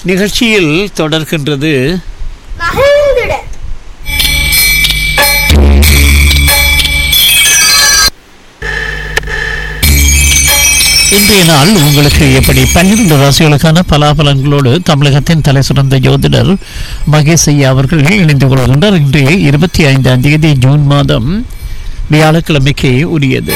நிகழ்ச்சியில் தொடர்கின்றது மகிழ்ந்திட இன்றைய நாள் உங்களுக்கு எப்படி பன்னிரண்டு ராசிகளுக்கான பலாபலன்களோடு தமிழகத்தின் தலை சிறந்த ஜோதிடர் மகேஷ் ஐயா அவர்கள் இணைந்து கொள்கின்றார் இன்று இருபத்தி ஐந்தாம் தேதி ஜூன் மாதம் வியாழக்கிழமைக்கு உரியது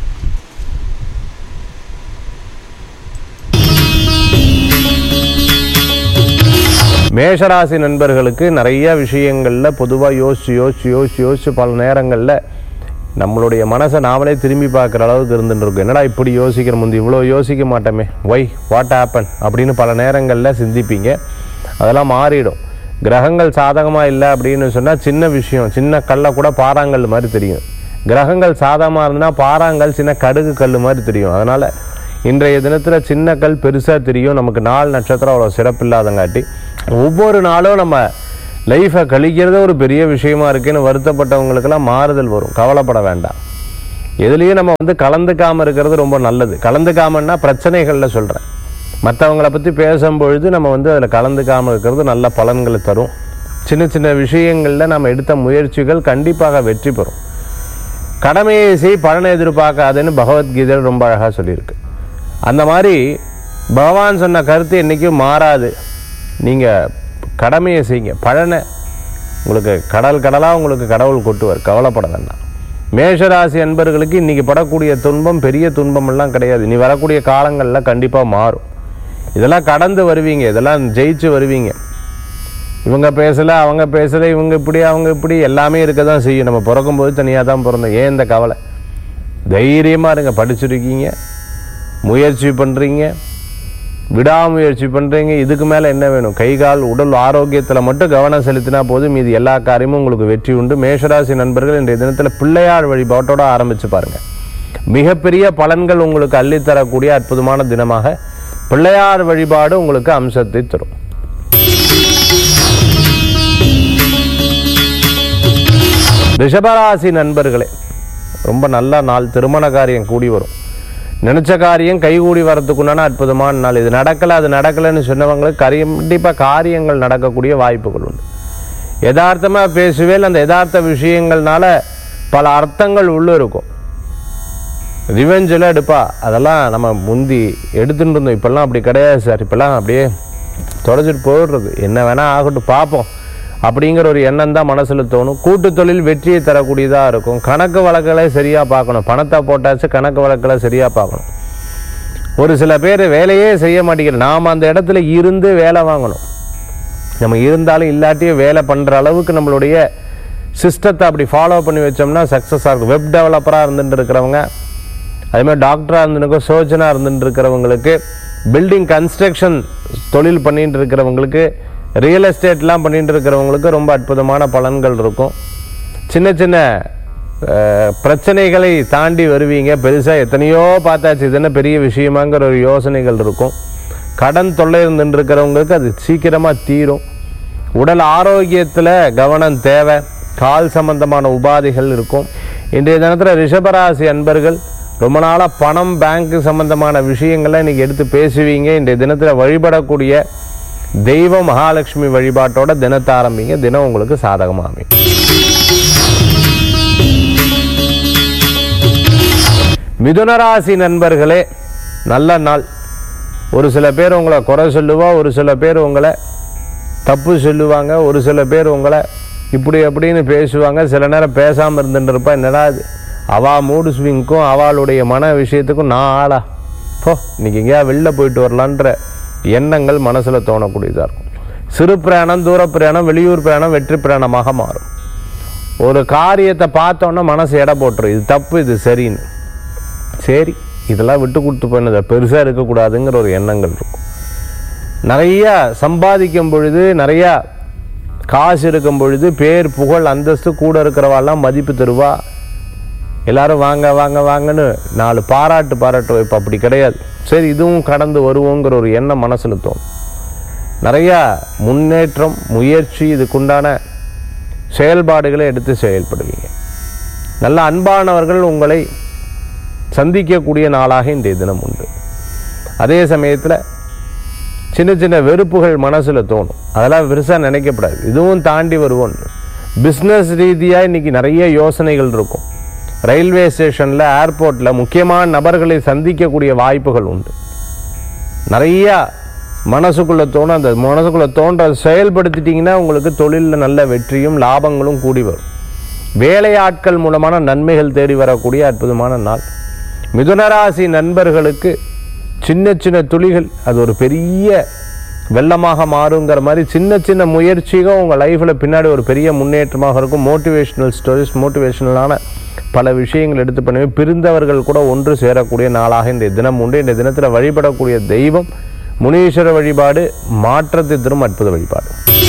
மேஷராசி நண்பர்களுக்கு நிறைய விஷயங்களில் பொதுவாக யோசிச்சு யோசிச்சு யோசிச்சு யோசிச்சு பல நேரங்களில் நம்மளுடைய மனசை நாமளே திரும்பி பார்க்குற அளவுக்கு இருந்துட்டு இருக்கும் என்னடா இப்படி யோசிக்கிற முந்தி இவ்வளோ யோசிக்க மாட்டோமே ஒய் வாட் ஆப்பன் அப்படின்னு பல நேரங்களில் சிந்திப்பீங்க அதெல்லாம் மாறிடும் கிரகங்கள் சாதகமாக இல்லை அப்படின்னு சொன்னால் சின்ன விஷயம் சின்ன கல்லை கூட பாறாங்கல் மாதிரி தெரியும் கிரகங்கள் சாதகமாக இருந்ததுன்னா பாறாங்கல் சின்ன கடுகு கல் மாதிரி தெரியும் அதனால் இன்றைய தினத்தில் சின்ன கல் பெருசாக தெரியும் நமக்கு நாள் நட்சத்திரம் அவ்வளோ சிறப்பில்லாதங்காட்டி ஒவ்வொரு நாளும் நம்ம லைஃப்பை கழிக்கிறது ஒரு பெரிய விஷயமா இருக்குன்னு வருத்தப்பட்டவங்களுக்கெல்லாம் மாறுதல் வரும் கவலைப்பட வேண்டாம் எதுலேயும் நம்ம வந்து கலந்துக்காமல் இருக்கிறது ரொம்ப நல்லது கலந்துக்காமன்னா பிரச்சனைகளில் சொல்கிறேன் மற்றவங்கள பற்றி பேசும்பொழுது நம்ம வந்து அதில் கலந்துக்காமல் இருக்கிறது நல்ல பலன்களை தரும் சின்ன சின்ன விஷயங்களில் நம்ம எடுத்த முயற்சிகள் கண்டிப்பாக வெற்றி பெறும் கடமையை செய் பலனை எதிர்பார்க்காதுன்னு பகவத்கீதையில் ரொம்ப அழகாக சொல்லியிருக்கு அந்த மாதிரி பகவான் சொன்ன கருத்து என்றைக்கும் மாறாது நீங்கள் கடமையை செய்யுங்க பலனை உங்களுக்கு கடல் கடலாக உங்களுக்கு கடவுள் கொட்டுவார் கவலைப்பட வேண்டாம் மேஷராசி அன்பர்களுக்கு இன்றைக்கி படக்கூடிய துன்பம் பெரிய துன்பம் எல்லாம் கிடையாது இனி வரக்கூடிய காலங்களில் கண்டிப்பாக மாறும் இதெல்லாம் கடந்து வருவீங்க இதெல்லாம் ஜெயிச்சு வருவீங்க இவங்க பேசலை அவங்க பேசலை இவங்க இப்படி அவங்க இப்படி எல்லாமே இருக்க தான் செய்யும் நம்ம பிறக்கும்போது தனியாக தான் பிறந்தோம் ஏன் இந்த கவலை தைரியமாக இருங்க படிச்சிருக்கீங்க முயற்சி பண்ணுறீங்க விடாமுயற்சி பண்ணுறீங்க இதுக்கு மேலே என்ன வேணும் கை கால் உடல் ஆரோக்கியத்தில் மட்டும் கவனம் செலுத்தினா போதும் மீது எல்லா காரியமும் உங்களுக்கு வெற்றி உண்டு மேஷராசி நண்பர்கள் இன்றைய தினத்தில் பிள்ளையார் வழிபாட்டோட ஆரம்பித்து பாருங்கள் மிகப்பெரிய பலன்கள் உங்களுக்கு அள்ளித்தரக்கூடிய அற்புதமான தினமாக பிள்ளையார் வழிபாடு உங்களுக்கு அம்சத்தை தரும் ரிஷபராசி நண்பர்களே ரொம்ப நல்ல நாள் திருமண காரியம் கூடி வரும் நினச்ச காரியம் கைகூடி வரதுக்குண்டான அற்புதமான நாள் இது நடக்கலை அது நடக்கலைன்னு சொன்னவங்களுக்கு கண்டிப்பாக காரியங்கள் நடக்கக்கூடிய வாய்ப்புகள் உண்டு யதார்த்தமாக பேசுவேல் அந்த யதார்த்த விஷயங்கள்னால பல அர்த்தங்கள் உள்ளே இருக்கும் ரிவெஞ்சில் எடுப்பா அதெல்லாம் நம்ம முந்தி எடுத்துட்டு இருந்தோம் இப்போல்லாம் அப்படி கிடையாது சார் இப்போல்லாம் அப்படியே தொலைச்சிட்டு போயிடுறது என்ன வேணால் ஆகட்டும் பார்ப்போம் அப்படிங்கிற ஒரு எண்ணம் தான் மனசில் தோணும் கூட்டு தொழில் வெற்றியை தரக்கூடியதாக இருக்கும் கணக்கு வழக்குகளை சரியாக பார்க்கணும் பணத்தை போட்டாச்சு கணக்கு வழக்குகளை சரியாக பார்க்கணும் ஒரு சில பேர் வேலையே செய்ய மாட்டேங்கிறோம் நாம் அந்த இடத்துல இருந்து வேலை வாங்கணும் நம்ம இருந்தாலும் இல்லாட்டியும் வேலை பண்ணுற அளவுக்கு நம்மளுடைய சிஸ்டத்தை அப்படி ஃபாலோ பண்ணி வச்சோம்னா சக்ஸஸாக இருக்கும் வெப் டெவலப்பராக இருந்துட்டு இருக்கிறவங்க அதேமாதிரி டாக்டராக இருந்துருக்கோ சோஜனாக இருந்துட்டு இருக்கிறவங்களுக்கு பில்டிங் கன்ஸ்ட்ரக்ஷன் தொழில் பண்ணிட்டு இருக்கிறவங்களுக்கு ரியல் எஸ்டேட்லாம் பண்ணிட்டு இருக்கிறவங்களுக்கு ரொம்ப அற்புதமான பலன்கள் இருக்கும் சின்ன சின்ன அஹ், பிரச்சனைகளை தாண்டி வருவீங்க பெருசாக எத்தனையோ பார்த்தாச்சு இது என்ன பெரிய விஷயமாங்கிற ஒரு யோசனைகள் இருக்கும் கடன் தொல்லை இருந்துட்டு இருக்கிறவங்களுக்கு அது சீக்கிரமாக தீரும் உடல் ஆரோக்கியத்தில் கவனம் தேவை கால் சம்பந்தமான உபாதைகள் இருக்கும் இன்றைய தினத்தில் ரிஷபராசி அன்பர்கள் ரொம்ப நாளாக பணம் பேங்க் சம்பந்தமான விஷயங்களை இன்னைக்கு எடுத்து பேசுவீங்க இன்றைய தினத்தில் வழிபடக்கூடிய தெய்வ மகாலட்சுமி வழிபாட்டோட தினத்தை ஆரம்பிங்க தினம் உங்களுக்கு சாதகமாக அமையும் மிதுனராசி நண்பர்களே நல்ல நாள் ஒரு சில பேர் உங்களை குறை சொல்லுவா ஒரு சில பேர் உங்களை தப்பு சொல்லுவாங்க ஒரு சில பேர் உங்களை இப்படி அப்படின்னு பேசுவாங்க சில நேரம் பேசாமல் இருந்துட்டு இருப்பா என்னடா இது அவா மூடு ஸ்விங்க்கும் அவளுடைய மன விஷயத்துக்கும் நான் ஆளா போ இன்னைக்கு எங்கேயா வெளில போயிட்டு வரலான்ற எண்ணங்கள் மனசில் தோணக்கூடியதாக இருக்கும் சிறு பிரயாணம் தூர பிரயாணம் வெளியூர் பிரயாணம் வெற்றி பிரயாணமாக மாறும் ஒரு காரியத்தை பார்த்தோன்னா மனசு எடை போட்டுரும் இது தப்பு இது சரின்னு சரி இதெல்லாம் விட்டு கொடுத்து போனது பெருசாக இருக்கக்கூடாதுங்கிற ஒரு எண்ணங்கள் இருக்கும் நிறையா சம்பாதிக்கும் பொழுது நிறையா காசு இருக்கும் பொழுது பேர் புகழ் அந்தஸ்து கூட இருக்கிறவாள்லாம் மதிப்பு தருவா எல்லாரும் வாங்க வாங்க வாங்கன்னு நாலு பாராட்டு பாராட்டு வைப்பா அப்படி கிடையாது சரி இதுவும் கடந்து வருவோங்கிற ஒரு எண்ணம் மனசில் தோணும் நிறையா முன்னேற்றம் முயற்சி இதுக்குண்டான செயல்பாடுகளை எடுத்து செயல்படுவீங்க நல்ல அன்பானவர்கள் உங்களை சந்திக்கக்கூடிய நாளாக இன்றைய தினம் உண்டு அதே சமயத்தில் சின்ன சின்ன வெறுப்புகள் மனசில் தோணும் அதெல்லாம் பெருசாக நினைக்கப்படாது இதுவும் தாண்டி வருவோம் பிஸ்னஸ் ரீதியாக இன்னைக்கு நிறைய யோசனைகள் இருக்கும் ரயில்வே ஸ்டேஷனில் ஏர்போர்ட்டில் முக்கியமான நபர்களை சந்திக்கக்கூடிய வாய்ப்புகள் உண்டு நிறையா மனசுக்குள்ளே தோணும் அந்த மனசுக்குள்ளே தோன்ற செயல்படுத்திட்டிங்கன்னா உங்களுக்கு தொழிலில் நல்ல வெற்றியும் லாபங்களும் கூடி வரும் வேலையாட்கள் மூலமான நன்மைகள் தேடி வரக்கூடிய அற்புதமான நாள் மிதுனராசி நண்பர்களுக்கு சின்ன சின்ன துளிகள் அது ஒரு பெரிய வெள்ளமாக மாறுங்கிற மாதிரி சின்ன சின்ன முயற்சிகள் உங்கள் லைஃப்பில் பின்னாடி ஒரு பெரிய முன்னேற்றமாக இருக்கும் மோட்டிவேஷனல் ஸ்டோரிஸ் மோட்டிவேஷனலான பல விஷயங்கள் எடுத்து பண்ணி பிரிந்தவர்கள் கூட ஒன்று சேரக்கூடிய நாளாக இந்த தினம் உண்டு இந்த தினத்தில் வழிபடக்கூடிய தெய்வம் முனீஸ்வர வழிபாடு மாற்றத்தை தரும் அற்புத வழிபாடு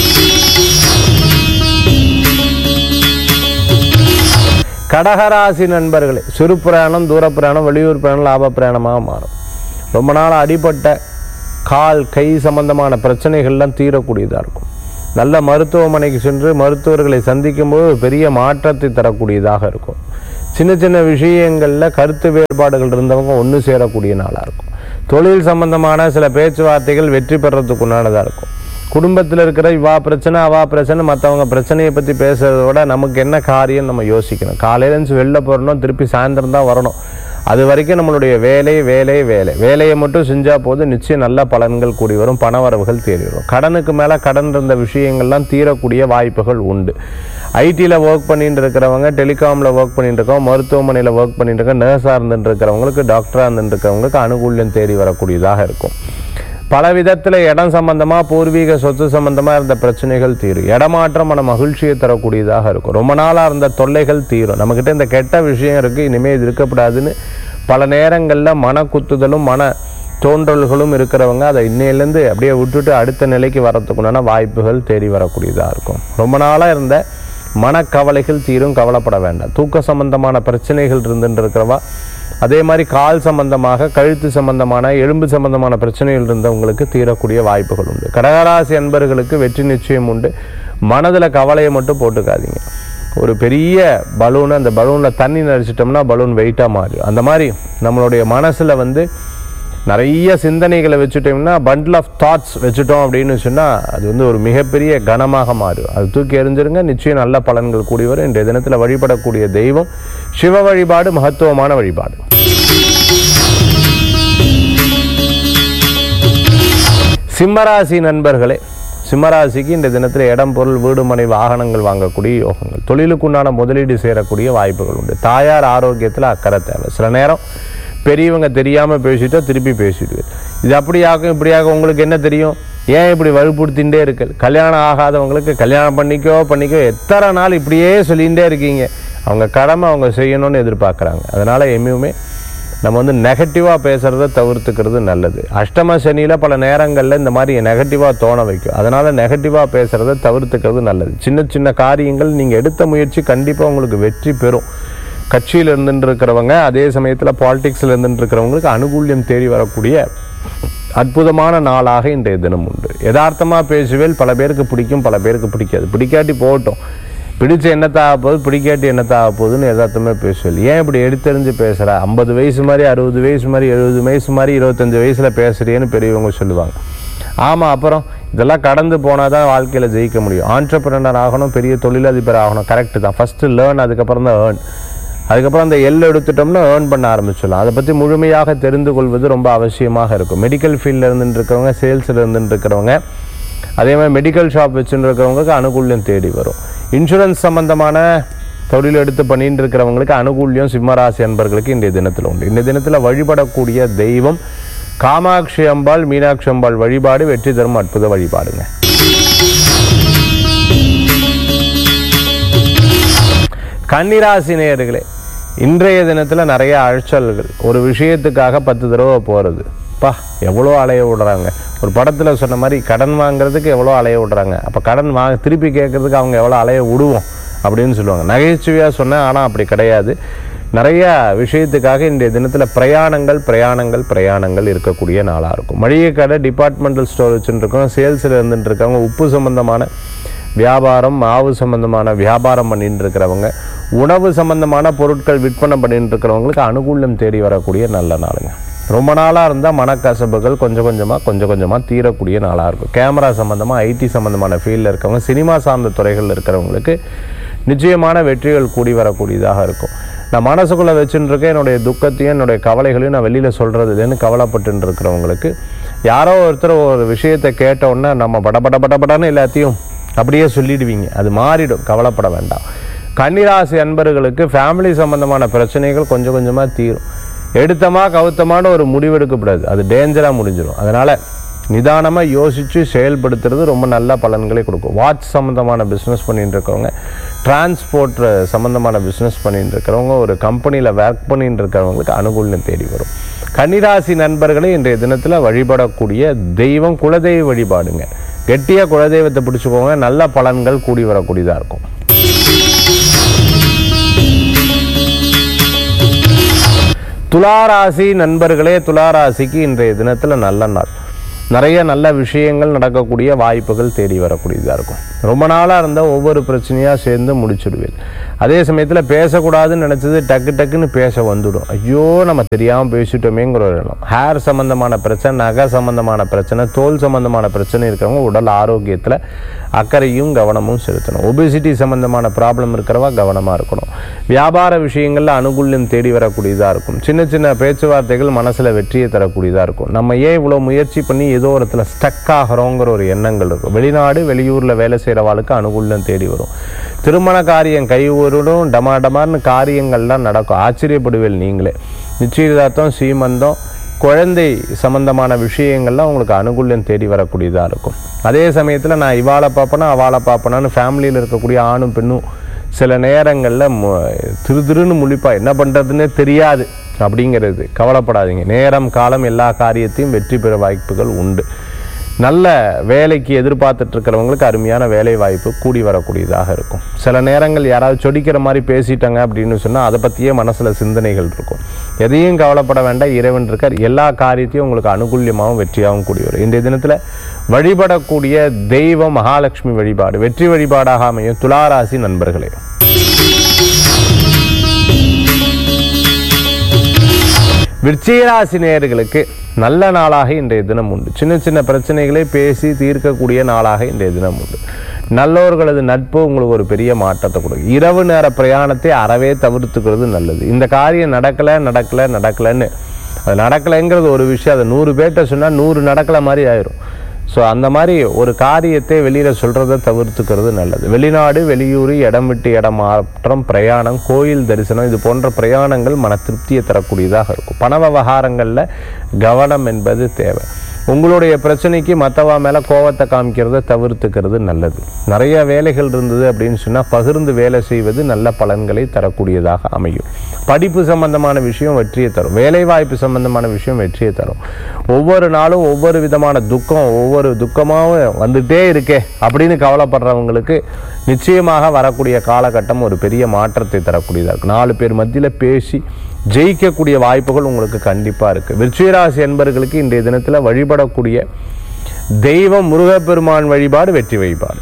கடகராசி நண்பர்களே சிறு பிரயாணம் தூர பிரயாணம் வெளியூர் பிரயாணம் லாப பிரயாணமாக மாறும் ரொம்ப நாள் அடிபட்ட கால் கை சம்பந்தமான பிரச்சனைகள்லாம் தீரக்கூடியதாக இருக்கும் நல்ல மருத்துவமனைக்கு சென்று மருத்துவர்களை சந்திக்கும்போது ஒரு பெரிய மாற்றத்தை தரக்கூடியதாக இருக்கும் சின்ன சின்ன விஷயங்களில் கருத்து வேறுபாடுகள் இருந்தவங்க ஒன்று சேரக்கூடிய நாளாக இருக்கும் தொழில் சம்பந்தமான சில பேச்சுவார்த்தைகள் வெற்றி பெறத்துக்கு உண்டானதாக இருக்கும் குடும்பத்தில் இருக்கிற இவா பிரச்சனை அவா பிரச்சனை மற்றவங்க பிரச்சனையை பற்றி பேசுறத விட நமக்கு என்ன காரியம் நம்ம யோசிக்கணும் காலையில இருந்து வெளில போகிறோம் திருப்பி சாயந்தரம் தான் வரணும் அது வரைக்கும் நம்மளுடைய வேலை வேலை வேலை வேலையை மட்டும் செஞ்சால் போதும் நிச்சயம் நல்ல பலன்கள் கூடி வரும் பணவரவுகள் தேடி வரும் கடனுக்கு மேலே கடன் இருந்த விஷயங்கள்லாம் தீரக்கூடிய வாய்ப்புகள் உண்டு ஐடியில் ஒர்க் பண்ணிட்டு இருக்கிறவங்க டெலிகாமில் ஒர்க் பண்ணிட்டு இருக்கவங்க மருத்துவமனையில் ஒர்க் பண்ணிட்டு இருக்க நர்ஸாக இருந்துட்டு இருக்கிறவங்களுக்கு டாக்டராக இருந்துட்டு இருக்கிறவங்களுக்கு அனுகூல்யம் தேடி வரக்கூடியதாக இருக்கும் பல விதத்தில் இடம் சம்பந்தமா பூர்வீக சொத்து சம்பந்தமா இருந்த பிரச்சனைகள் தீரும் இடமாற்றம் மன மகிழ்ச்சியை தரக்கூடியதாக இருக்கும் ரொம்ப நாளாக இருந்த தொல்லைகள் தீரும் நம்மக்கிட்ட இந்த கெட்ட விஷயம் இருக்குது இனிமேல் இது இருக்கக்கூடாதுன்னு பல நேரங்களில் மன குத்துதலும் மன தோன்றல்களும் இருக்கிறவங்க அதை இன்னையிலேருந்து அப்படியே விட்டுட்டு அடுத்த நிலைக்கு வரத்துக்குண்டான வாய்ப்புகள் தேடி வரக்கூடியதாக இருக்கும் ரொம்ப நாளாக இருந்த மனக்கவலைகள் தீரும் கவலைப்பட வேண்டாம் தூக்க சம்பந்தமான பிரச்சனைகள் இருந்துட்டு இருக்கிறவா அதே மாதிரி கால் சம்பந்தமாக கழுத்து சம்பந்தமான எலும்பு சம்பந்தமான பிரச்சனைகள் இருந்தவங்களுக்கு தீரக்கூடிய வாய்ப்புகள் உண்டு கடகராசி அன்பர்களுக்கு வெற்றி நிச்சயம் உண்டு மனதில் கவலையை மட்டும் போட்டுக்காதீங்க ஒரு பெரிய பலூன் அந்த பலூனில் தண்ணி நடிச்சிட்டோம்னா பலூன் வெயிட்டாக மாறும் அந்த மாதிரி நம்மளுடைய மனசில் வந்து நிறைய சிந்தனைகளை வச்சுட்டோம்னா பண்டில் ஆஃப் தாட்ஸ் வச்சுட்டோம் அப்படின்னு சொன்னால் அது வந்து ஒரு மிகப்பெரிய கனமாக மாறும் அது தூக்கி எறிஞ்சிருங்க நிச்சயம் நல்ல பலன்கள் கூடி வரும் இன்றைய தினத்தில் வழிபடக்கூடிய தெய்வம் சிவ வழிபாடு மகத்துவமான வழிபாடு சிம்மராசி நண்பர்களே சிம்மராசிக்கு இந்த தினத்தில் இடம் பொருள் வீடு மனை வாகனங்கள் வாங்கக்கூடிய யோகங்கள் தொழிலுக்குண்டான முதலீடு சேரக்கூடிய வாய்ப்புகள் உண்டு தாயார் ஆரோக்கியத்தில் அக்கறை தேவை சில நேரம் பெரியவங்க தெரியாமல் பேசிட்டோ திருப்பி பேசிடுவேன் இது அப்படியாகும் இப்படியாகும் உங்களுக்கு என்ன தெரியும் ஏன் இப்படி வலுப்படுத்திகிட்டே இருக்கு கல்யாணம் ஆகாதவங்களுக்கு கல்யாணம் பண்ணிக்கோ பண்ணிக்கோ எத்தனை நாள் இப்படியே சொல்லிகிட்டே இருக்கீங்க அவங்க கடமை அவங்க செய்யணும்னு எதிர்பார்க்குறாங்க அதனால் எப்பயுமே நம்ம வந்து நெகட்டிவாக பேசுகிறத தவிர்த்துக்கிறது நல்லது அஷ்டம சனியில் பல நேரங்களில் இந்த மாதிரி நெகட்டிவாக தோண வைக்கும் அதனால் நெகட்டிவாக பேசுகிறத தவிர்த்துக்கிறது நல்லது சின்ன சின்ன காரியங்கள் நீங்கள் எடுத்த முயற்சி கண்டிப்பாக உங்களுக்கு வெற்றி பெறும் கட்சியில் இருந்துட்டு இருக்கிறவங்க அதே சமயத்தில் பாலிடிக்ஸில் இருந்துட்டு இருக்கிறவங்களுக்கு அனுகூல்யம் தேடி வரக்கூடிய அற்புதமான நாளாக இன்றைய தினம் உண்டு யதார்த்தமாக பேசுவேல் பல பேருக்கு பிடிக்கும் பல பேருக்கு பிடிக்காது பிடிக்காட்டி போகட்டும் பிடிச்ச என்னத்தாக போகுது பிடிக்காட்டி என்னத்தாக போகுதுன்னு யதார்த்தமே பேசுவேன் ஏன் இப்படி எடுத்தெறிஞ்சு பேசுகிற ஐம்பது வயசு மாதிரி அறுபது வயசு மாதிரி எழுபது வயசு மாதிரி இருபத்தஞ்சு வயசில் பேசுறியேன்னு பெரியவங்க சொல்லுவாங்க ஆமாம் அப்புறம் இதெல்லாம் கடந்து போனால் தான் வாழ்க்கையில் ஜெயிக்க முடியும் ஆண்டர்பிரினர் ஆகணும் பெரிய தொழிலதிபர் ஆகணும் கரெக்டு தான் ஃபஸ்ட்டு லேர்ன் அதுக்கப்புறம் தான் ஏர்ன் அதுக்கப்புறம் அந்த எல் எடுத்துட்டோம்னா ஏர்ன் பண்ண ஆரம்பிச்சிடலாம் அதை பற்றி முழுமையாக தெரிந்து கொள்வது ரொம்ப அவசியமாக இருக்கும் மெடிக்கல் ஃபீல்டில் இருந்துட்டு இருக்கிறவங்க சேல்ஸில் இருந்துட்டு இருக்கிறவங்க அதே மாதிரி மெடிக்கல் ஷாப் வச்சுட்டு இருக்கிறவங்களுக்கு அனுகூல்யம் தேடி வரும் இன்சூரன்ஸ் சம்பந்தமான தொழில் எடுத்து பண்ணிட்டு இருக்கிறவங்களுக்கு அனுகூல்யம் சிம்மராசி அன்பர்களுக்கு இன்றைய தினத்தில் உண்டு இந்த தினத்தில் வழிபடக்கூடிய தெய்வம் காமாட்சி அம்பாள் மீனாட்சி அம்பாள் வழிபாடு வெற்றி தரும் அற்புத வழிபாடுங்க கன்னிராசி நேயர்களே இன்றைய தினத்தில் நிறைய அழைச்சல்கள் ஒரு விஷயத்துக்காக பத்து தடவை போகிறது பா எவ்வளோ அலைய விடுறாங்க ஒரு படத்தில் சொன்ன மாதிரி கடன் வாங்குறதுக்கு எவ்வளோ அலைய விடுறாங்க அப்போ கடன் வாங்க திருப்பி கேட்கறதுக்கு அவங்க எவ்வளோ அலைய விடுவோம் அப்படின்னு சொல்லுவாங்க நகைச்சுவையாக சொன்னேன் ஆனால் அப்படி கிடையாது நிறைய விஷயத்துக்காக இன்றைய தினத்தில் பிரயாணங்கள் பிரயாணங்கள் பிரயாணங்கள் இருக்கக்கூடிய நாளாக இருக்கும் மளிகை கடை டிபார்ட்மெண்டல் ஸ்டோர் வச்சுட்டு இருக்கோம் சேல்ஸில் இருந்துட்டு இருக்கவங்க உப்பு சம்பந்தமான வியாபாரம் மாவு சம்பந்தமான வியாபாரம் பண்ணிட்டு இருக்கிறவங்க உணவு சம்பந்தமான பொருட்கள் விற்பனை பண்ணிட்டு இருக்கிறவங்களுக்கு அனுகூல்யம் தேடி வரக்கூடிய நல்ல நாளுங்க ரொம்ப நாளாக இருந்தால் மனக்கசப்புகள் கொஞ்சம் கொஞ்சமாக கொஞ்சம் கொஞ்சமாக தீரக்கூடிய நாளாக இருக்கும் கேமரா சம்மந்தமாக ஐடி சம்மந்தமான ஃபீல்டில் இருக்கவங்க சினிமா சார்ந்த துறைகளில் இருக்கிறவங்களுக்கு நிச்சயமான வெற்றிகள் கூடி வரக்கூடியதாக இருக்கும் நான் மனசுக்குள்ளே வச்சுட்டு இருக்கேன் என்னுடைய துக்கத்தையும் என்னுடைய கவலைகளையும் நான் வெளியில் சொல்கிறது இல்லைன்னு கவலைப்பட்டு இருக்கிறவங்களுக்கு யாரோ ஒருத்தர் ஒரு விஷயத்தை கேட்ட உடனே நம்ம பட பட பட படன்னு எல்லாத்தையும் அப்படியே சொல்லிடுவீங்க அது மாறிடும் கவலைப்பட வேண்டாம் கன்னிராசி அன்பர்களுக்கு ஃபேமிலி சம்பந்தமான பிரச்சனைகள் கொஞ்சம் கொஞ்சமாக தீரும் எடுத்தமா கவுத்தமான ஒரு முடிவெடுக்கக்கூடாது அது டேஞ்சராக முடிஞ்சிடும் அதனால் நிதானமாக யோசித்து செயல்படுத்துறது ரொம்ப நல்ல பலன்களை கொடுக்கும் வாட்ச் சம்மந்தமான பிஸ்னஸ் பண்ணிட்டு இருக்கவங்க டிரான்ஸ்போர்ட் சம்மந்தமான பிஸ்னஸ் பண்ணிட்டு இருக்கிறவங்க ஒரு கம்பெனியில் ஒர்க் பண்ணிட்டு இருக்கிறவங்களுக்கு அனுகூலம் தேடி வரும் கன்னிராசி நண்பர்களே இன்றைய தினத்தில் வழிபடக்கூடிய தெய்வம் குலதெய்வ வழிபாடுங்க கெட்டியாக குலதெய்வத்தை பிடிச்சுக்கோங்க நல்ல பலன்கள் கூடி வரக்கூடியதாக இருக்கும் துளாராசி நண்பர்களே துளாராசிக்கு இன்றைய தினத்தில் நல்ல நாள் நிறைய நல்ல விஷயங்கள் நடக்கக்கூடிய வாய்ப்புகள் தேடி வரக்கூடியதாக இருக்கும் ரொம்ப நாளாக இருந்தால் ஒவ்வொரு பிரச்சனையாக சேர்ந்து முடிச்சுடுவேன் அதே சமயத்தில் பேசக்கூடாதுன்னு நினச்சது டக்கு டக்குன்னு பேச வந்துடும் ஐயோ நம்ம தெரியாமல் பேசிட்டோமேங்கிற ஒரு எண்ணம் ஹேர் சம்மந்தமான பிரச்சனை நகை சம்மந்தமான பிரச்சனை தோல் சம்மந்தமான பிரச்சனை இருக்கிறவங்க உடல் ஆரோக்கியத்தில் அக்கறையும் கவனமும் செலுத்தணும் ஒபிசிட்டி சம்மந்தமான ப்ராப்ளம் இருக்கிறவா கவனமாக இருக்கணும் வியாபார விஷயங்களில் அனுகூல்யம் தேடி வரக்கூடியதாக இருக்கும் சின்ன சின்ன பேச்சுவார்த்தைகள் மனசில் வெற்றியை தரக்கூடியதாக இருக்கும் நம்ம ஏன் இவ்வளோ முயற்சி பண்ணி ஏதோ ஒரு இடத்துல ஸ்டக் ஆகிறோங்கிற ஒரு எண்ணங்கள் இருக்கும் வெளிநாடு வெளியூரில் வேலை செய்கிறவாளுக்கு அனுகூல்யம் தேடி வரும் திருமண காரியம் கைவரும் டமா டமார்னு காரியங்கள்லாம் நடக்கும் ஆச்சரியப்படுவேல் நீங்களே நிச்சயதார்த்தம் சீமந்தம் குழந்தை சம்பந்தமான விஷயங்கள்லாம் உங்களுக்கு அனுகூல்யம் தேடி வரக்கூடியதாக இருக்கும் அதே சமயத்தில் நான் இவாளை பார்ப்பேனா அவளை பார்ப்பேனான்னு ஃபேமிலியில் இருக்கக்கூடிய ஆணும் பெண்ணும் சில நேரங்களில் திரு திருன்னு முழிப்பா என்ன பண்ணுறதுன்னே தெரியாது அப்படிங்கிறது கவலைப்படாதீங்க நேரம் காலம் எல்லா காரியத்தையும் வெற்றி பெற வாய்ப்புகள் உண்டு நல்ல வேலைக்கு எதிர்பார்த்துட்டு இருக்கிறவங்களுக்கு அருமையான வேலை வாய்ப்பு கூடி வரக்கூடியதாக இருக்கும் சில நேரங்கள் யாராவது சொடிக்கிற மாதிரி பேசிட்டாங்க அப்படின்னு சொன்னால் அதை பற்றியே மனசில் சிந்தனைகள் இருக்கும் எதையும் கவலைப்பட வேண்டாம் இறைவன் இருக்கார் எல்லா காரியத்தையும் உங்களுக்கு அனுகூல்யமாகவும் வெற்றியாகவும் கூடி வரும் இன்றைய தினத்தில் வழிபடக்கூடிய தெய்வம் மகாலட்சுமி வழிபாடு வெற்றி வழிபாடாக அமையும் துளாராசி நண்பர்களே விருச்சிகராசி நேயர்களுக்கு நல்ல நாளாக இன்றைய தினம் உண்டு சின்ன சின்ன பிரச்சனைகளை பேசி தீர்க்கக்கூடிய நாளாக இன்றைய தினம் உண்டு நல்லோர்களது நட்பு உங்களுக்கு ஒரு பெரிய மாற்றத்தை கொடுக்கும் இரவு நேர பிரயாணத்தை அறவே தவிர்த்துக்கிறது நல்லது இந்த காரியம் நடக்கலை நடக்கலை நடக்கலைன்னு அது நடக்கலைங்கிறது ஒரு விஷயம் அதை நூறு பேர்கிட்ட சொன்னால் நூறு நடக்கலை மாதிரி ஆயிரும் ஸோ அந்த மாதிரி ஒரு காரியத்தை வெளியில் சொல்கிறத தவிர்த்துக்கிறது நல்லது வெளிநாடு வெளியூர் இடம் விட்டு இடம் மாற்றம் பிரயாணம் கோயில் தரிசனம் இது போன்ற பிரயாணங்கள் மன திருப்தியை தரக்கூடியதாக இருக்கும் பண விவகாரங்களில் கவனம் என்பது தேவை உங்களுடைய பிரச்சனைக்கு மற்றவா மேலே கோவத்தை காமிக்கிறத தவிர்த்துக்கிறது நல்லது நிறைய வேலைகள் இருந்தது அப்படின்னு சொன்னால் பகிர்ந்து வேலை செய்வது நல்ல பலன்களை தரக்கூடியதாக அமையும் படிப்பு சம்பந்தமான விஷயம் வெற்றியை தரும் வேலைவாய்ப்பு சம்பந்தமான விஷயம் வெற்றியை தரும் ஒவ்வொரு நாளும் ஒவ்வொரு விதமான துக்கம் ஒவ்வொரு துக்கமாகவும் வந்துட்டே இருக்கே அப்படின்னு கவலைப்படுறவங்களுக்கு நிச்சயமாக வரக்கூடிய காலகட்டம் ஒரு பெரிய மாற்றத்தை தரக்கூடியதாக இருக்கும் நாலு பேர் மத்தியில் பேசி ஜெயிக்கக்கூடிய வாய்ப்புகள் உங்களுக்கு கண்டிப்பாக இருக்குது விருச்சிகராசி என்பர்களுக்கு இன்றைய தினத்தில் வழிபடக்கூடிய தெய்வம் முருகப்பெருமான் வழிபாடு வெற்றி வழிபாடு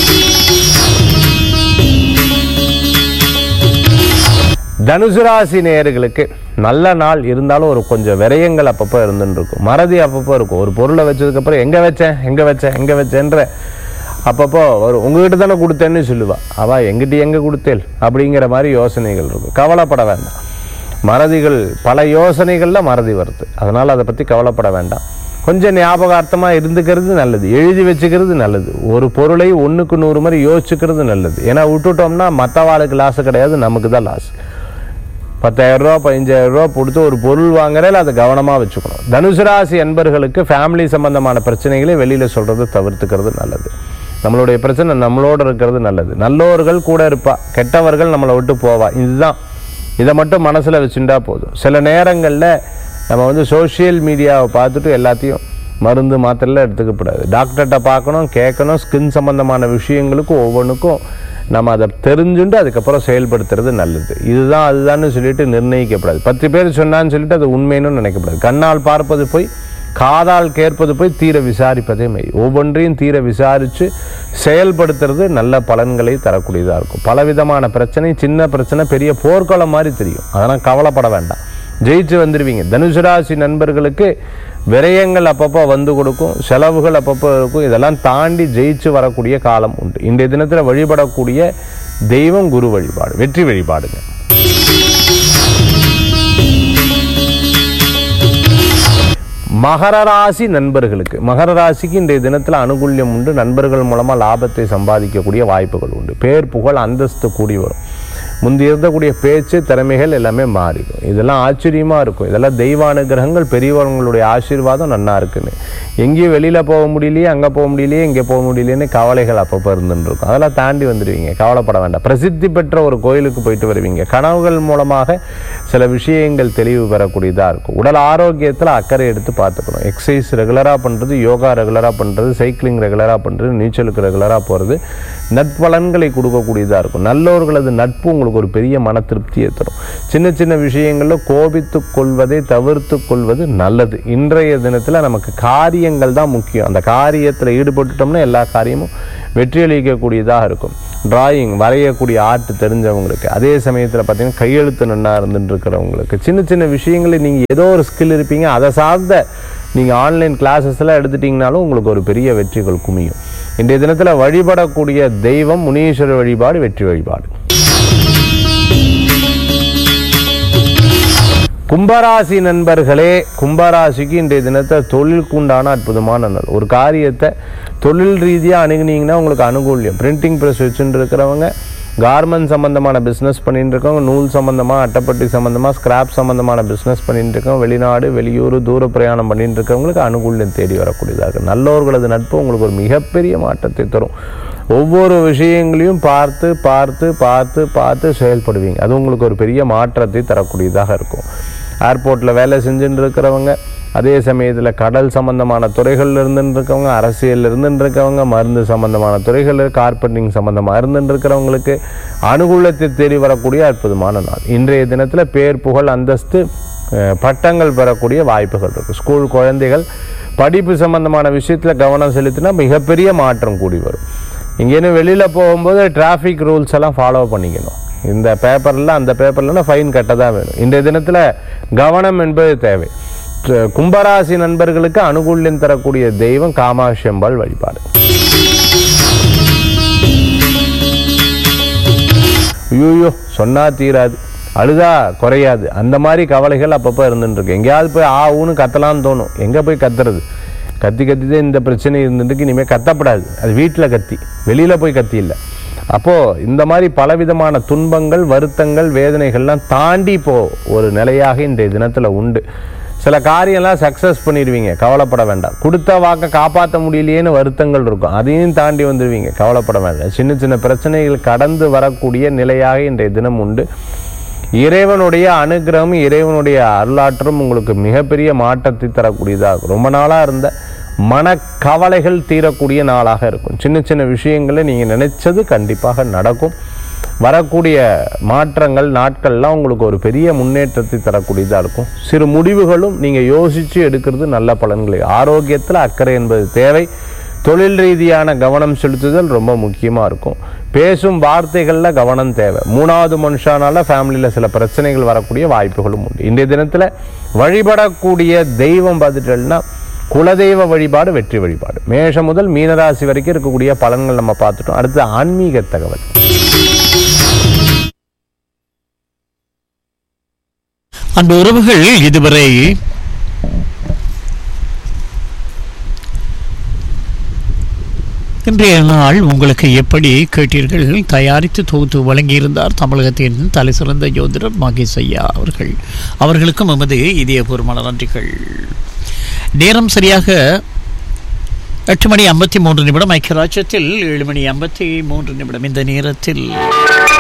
தனுசு ராசி நேயர்களுக்கு நல்ல நாள் இருந்தாலும் ஒரு கொஞ்சம் விரயங்கள் அப்பப்போ இருந்துட்டு இருக்கும் மறதி அப்பப்போ இருக்கும் ஒரு பொருளை வச்சதுக்கப்புறம் எங்கே வச்சேன் எங்கே வச்சேன் எங்கே வச்சேன்ற அப்பப்போ ஒரு உங்ககிட்ட தானே கொடுத்தேன்னு சொல்லுவா அவள் எங்கிட்ட எங்கே கொடுத்தேல் அப்படிங்கிற மாதிரி யோசனைகள் இருக்கும் கவலைப்பட வேண்டாம் மறதிகள் பல யோசனைகளில் மறதி வருது அதனால் அதை பற்றி கவலைப்பட வேண்டாம் கொஞ்சம் ஞாபகார்த்தமாக இருந்துக்கிறது நல்லது எழுதி வச்சுக்கிறது நல்லது ஒரு பொருளை ஒன்றுக்கு நூறு மாதிரி யோசிச்சுக்கிறது நல்லது ஏன்னா விட்டுட்டோம்னா மற்றவாளுக்கு லாஸ் கிடையாது நமக்கு தான் லாஸ் பத்தாயிரம் ரூபா பதினஞ்சாயிரம் ரூபா கொடுத்து ஒரு பொருள் வாங்குறதுல அதை கவனமாக வச்சுக்கணும் தனுசு ராசி அன்பர்களுக்கு ஃபேமிலி சம்பந்தமான பிரச்சனைகளை வெளியில் சொல்கிறத தவிர்த்துக்கிறது நல்லது நம்மளுடைய பிரச்சனை நம்மளோட இருக்கிறது நல்லது நல்லோர்கள் கூட இருப்பா கெட்டவர்கள் நம்மளை விட்டு போவா இதுதான் இதை மட்டும் மனசில் வச்சுட்டா போதும் சில நேரங்களில் நம்ம வந்து சோஷியல் மீடியாவை பார்த்துட்டு எல்லாத்தையும் மருந்து மாத்திரைலாம் எடுத்துக்கப்படாது டாக்டர்கிட்ட பார்க்கணும் கேட்கணும் ஸ்கின் சம்பந்தமான விஷயங்களுக்கும் ஒவ்வொன்றுக்கும் நம்ம அதை தெரிஞ்சுட்டு அதுக்கப்புறம் செயல்படுத்துறது நல்லது இதுதான் அதுதான்னு சொல்லிட்டு நிர்ணயிக்கப்படாது பத்து பேர் சொன்னான்னு சொல்லிட்டு அது உண்மைன்னு நினைக்கப்படாது கண்ணால் பார்ப்பது போய் காதால் கேட்பது போய் தீர விசாரிப்பதே மெய் ஒவ்வொன்றையும் தீர விசாரித்து செயல்படுத்துறது நல்ல பலன்களை தரக்கூடியதாக இருக்கும் பலவிதமான பிரச்சனை சின்ன பிரச்சனை பெரிய போர்க்களம் மாதிரி தெரியும் அதெல்லாம் கவலைப்பட வேண்டாம் ஜெயிச்சு வந்துடுவீங்க தனுசு ராசி நண்பர்களுக்கு விரயங்கள் அப்பப்போ வந்து கொடுக்கும் செலவுகள் அப்பப்போ இருக்கும் இதெல்லாம் தாண்டி ஜெயிச்சு வரக்கூடிய காலம் உண்டு இன்றைய தினத்தில் வழிபடக்கூடிய தெய்வம் குரு வழிபாடு வெற்றி வழிபாடுங்க மகர ராசி நண்பர்களுக்கு மகர ராசிக்கு இன்றைய தினத்தில் அனுகூல்யம் உண்டு நண்பர்கள் மூலமாக லாபத்தை சம்பாதிக்கக்கூடிய வாய்ப்புகள் உண்டு பேர் புகழ் அந்தஸ்து கூடி வரும் முந்தி இருந்தக்கூடிய பேச்சு திறமைகள் எல்லாமே மாறிடும் இதெல்லாம் ஆச்சரியமாக இருக்கும் இதெல்லாம் தெய்வ அனுகிரகங்கள் பெரியவங்களுடைய ஆசீர்வாதம் நன்னா இருக்குன்னு எங்கேயும் வெளியில் போக முடியலையே அங்கே போக முடியலையே இங்கே போக முடியலையேன்னு கவலைகள் அப்பப்போ இருந்துட்டு இருக்கும் அதெல்லாம் தாண்டி வந்துடுவீங்க கவலைப்பட வேண்டாம் பிரசித்தி பெற்ற ஒரு கோயிலுக்கு போயிட்டு வருவீங்க கனவுகள் மூலமாக சில விஷயங்கள் தெளிவு பெறக்கூடியதாக இருக்கும் உடல் ஆரோக்கியத்தில் அக்கறை எடுத்து பார்த்துக்கணும் எக்ஸசைஸ் ரெகுலராக பண்ணுறது யோகா ரெகுலராக பண்ணுறது சைக்கிளிங் ரெகுலராக பண்ணுறது நீச்சலுக்கு ரெகுலராக போகிறது நட்பலன்களை கொடுக்கக்கூடியதாக இருக்கும் நல்லவர்களது நட்பு உங்களுக்கு ஒரு பெரிய மன திருப்தியை தரும் சின்ன சின்ன விஷயங்களில் கோபித்து கொள்வதை தவிர்த்து கொள்வது நல்லது இன்றைய தினத்தில் நமக்கு காரியங்கள் தான் முக்கியம் அந்த காரியத்தில் ஈடுபட்டுட்டோம்னா எல்லா காரியமும் வெற்றியளிக்கக்கூடியதாக இருக்கும் டிராயிங் வரையக்கூடிய ஆர்ட் தெரிஞ்சவங்களுக்கு அதே சமயத்தில் பார்த்தீங்கன்னா கையெழுத்து நன்னா இருந்துட்டு இருக்கிறவங்களுக்கு சின்ன சின்ன விஷயங்களை நீங்கள் ஏதோ ஒரு ஸ்கில் இருப்பீங்க அதை சார்ந்த நீங்கள் ஆன்லைன் கிளாஸஸ் எல்லாம் எடுத்துட்டிங்கனாலும் உங்களுக்கு ஒரு பெரிய வெற்றிகள் குமியும் இன்றைய தினத்தில் வழிபடக்கூடிய தெய்வம் முனீஸ்வரர் வழிபாடு வெற்றி வழிபாடு கும்பராசி நண்பர்களே கும்பராசிக்கு இன்றைய தினத்தை தொழிலுக்கு உண்டான அற்புதமான நாள் ஒரு காரியத்தை தொழில் ரீதியாக அணுகுனீங்கன்னா உங்களுக்கு அனுகூல்யம் பிரிண்டிங் ப்ரெஸ் வச்சுட்டு இருக்கிறவங்க கார்மெண்ட் சம்மந்தமான பிஸ்னஸ் பண்ணிட்டு இருக்கவங்க நூல் சம்மந்தமாக அட்டைப்பட்டி சம்மந்தமாக ஸ்கிராப் சம்மந்தமான பிஸ்னஸ் பண்ணிட்டு இருக்கவங்க வெளிநாடு வெளியூர் தூர பிரயாணம் பண்ணிட்டு இருக்கவங்களுக்கு அனுகூல்யம் தேடி வரக்கூடியதாக இருக்கு நல்லவர்களது நட்பு உங்களுக்கு ஒரு மிகப்பெரிய மாற்றத்தை தரும் ஒவ்வொரு விஷயங்களையும் பார்த்து பார்த்து பார்த்து பார்த்து செயல்படுவீங்க அது உங்களுக்கு ஒரு பெரிய மாற்றத்தை தரக்கூடியதாக இருக்கும் ஏர்போர்ட்டில் வேலை செஞ்சுட்டு இருக்கிறவங்க அதே சமயத்தில் கடல் சம்பந்தமான துறைகளில் இருந்துட்டு இருக்கவங்க அரசியலில் இருந்துட்டு இருக்கவங்க மருந்து சம்பந்தமான துறைகள் கார்பெண்டிங் சம்பந்தமாக இருந்துட்டு இருக்கிறவங்களுக்கு அனுகூலத்தை தேடி வரக்கூடிய அற்புதமான நாள் இன்றைய தினத்தில் பேர் புகழ் அந்தஸ்து அஹ், பட்டங்கள் பெறக்கூடிய வாய்ப்புகள் இருக்குது ஸ்கூல் குழந்தைகள் படிப்பு சம்பந்தமான விஷயத்தில் கவனம் செலுத்தினா மிகப்பெரிய மாற்றம் கூடி வரும் இங்கேருந்து வெளியில் போகும்போது டிராஃபிக் ரூல்ஸ் எல்லாம் ஃபாலோ பண்ணிக்கணும் இந்த பேப்பரில் அந்த பேப்பர்லன்னா ஃபைன் கட்ட தான் வேணும் இன்றைய தினத்தில் கவனம் என்பது தேவை ட- கும்பராசி நண்பர்களுக்கு அனுகூல்யம் தரக்கூடிய தெய்வம் காமாட்சி அம்பாள் வழிபாடு ஐயோ சொன்னா தீராது அழுதா குறையாது அந்த மாதிரி கவலைகள் அப்பப்போ இருந்துட்டு இருக்கு எங்கேயாவது போய் ஆ ஊன்னு கத்தலாம்னு தோணும் எங்கே போய் கத்துறது கத்தி கத்தி தான் இந்த பிரச்சனை இருந்துட்டு இனிமேல் கத்தப்படாது அது வீட்டில் கத்தி வெளியில் போய் கத்தி இல்லை அப்போது இந்த மாதிரி பலவிதமான துன்பங்கள் வருத்தங்கள் வேதனைகள்லாம் தாண்டி இப்போ ஒரு நிலையாக இன்றைய தினத்தில் உண்டு சில காரியம்லாம் சக்ஸஸ் பண்ணிடுவீங்க கவலைப்பட வேண்டாம் கொடுத்த வாக்கை காப்பாற்ற முடியலையேன்னு வருத்தங்கள் இருக்கும் அதையும் தாண்டி வந்துடுவீங்க கவலைப்பட வேண்டாம் சின்ன சின்ன பிரச்சனைகள் கடந்து வரக்கூடிய நிலையாக இன்றைய தினம் உண்டு இறைவனுடைய அனுகிரகம் இறைவனுடைய அருளாற்றும் உங்களுக்கு மிகப்பெரிய மாற்றத்தை தரக்கூடியதாக இருக்கும் ரொம்ப நாளாக இருந்த மனக்கவலைகள் தீரக்கூடிய நாளாக இருக்கும் சின்ன சின்ன விஷயங்களை நீங்கள் நினைச்சது கண்டிப்பாக நடக்கும் வரக்கூடிய மாற்றங்கள் நாட்கள்லாம் உங்களுக்கு ஒரு பெரிய முன்னேற்றத்தை தரக்கூடியதாக இருக்கும் சிறு முடிவுகளும் நீங்கள் யோசித்து எடுக்கிறது நல்ல பலன்களை ஆரோக்கியத்தில் அக்கறை என்பது தேவை தொழில் ரீதியான கவனம் செலுத்துதல் ரொம்ப முக்கியமாக இருக்கும் பேசும் வார்த்தைகளில் கவனம் தேவை மூணாவது மனுஷனால ஃபேமிலியில் சில பிரச்சனைகள் வரக்கூடிய வாய்ப்புகளும் உண்டு இன்றைய தினத்தில் வழிபடக்கூடிய தெய்வம் பார்த்துட்டோம்னா குலதெய்வ வழிபாடு வெற்றி வழிபாடு மேஷம் முதல் மீனராசி வரைக்கும் இருக்கக்கூடிய பலன்கள் நம்ம பார்த்துட்டோம் அடுத்து ஆன்மீக தகவல் அன்பு உறவுகள் இதுவரை இன்றைய நாள் உங்களுக்கு எப்படி கேட்டீர்கள் தயாரித்து தொகுத்து வழங்கியிருந்தார் தமிழகத்தின் தலை சிறந்த ஜோதிடர் மகேஷ் ஐயா அவர்கள் அவர்களுக்கும் எமது இதயபூர்வமான நன்றிகள் நேரம் சரியாக எட்டு மணி ஐம்பத்தி மூன்று நிமிடம் ஐக்கிய ராஜ்யத்தில் ஏழு மணி ஐம்பத்தி மூன்று நிமிடம் இந்த நேரத்தில்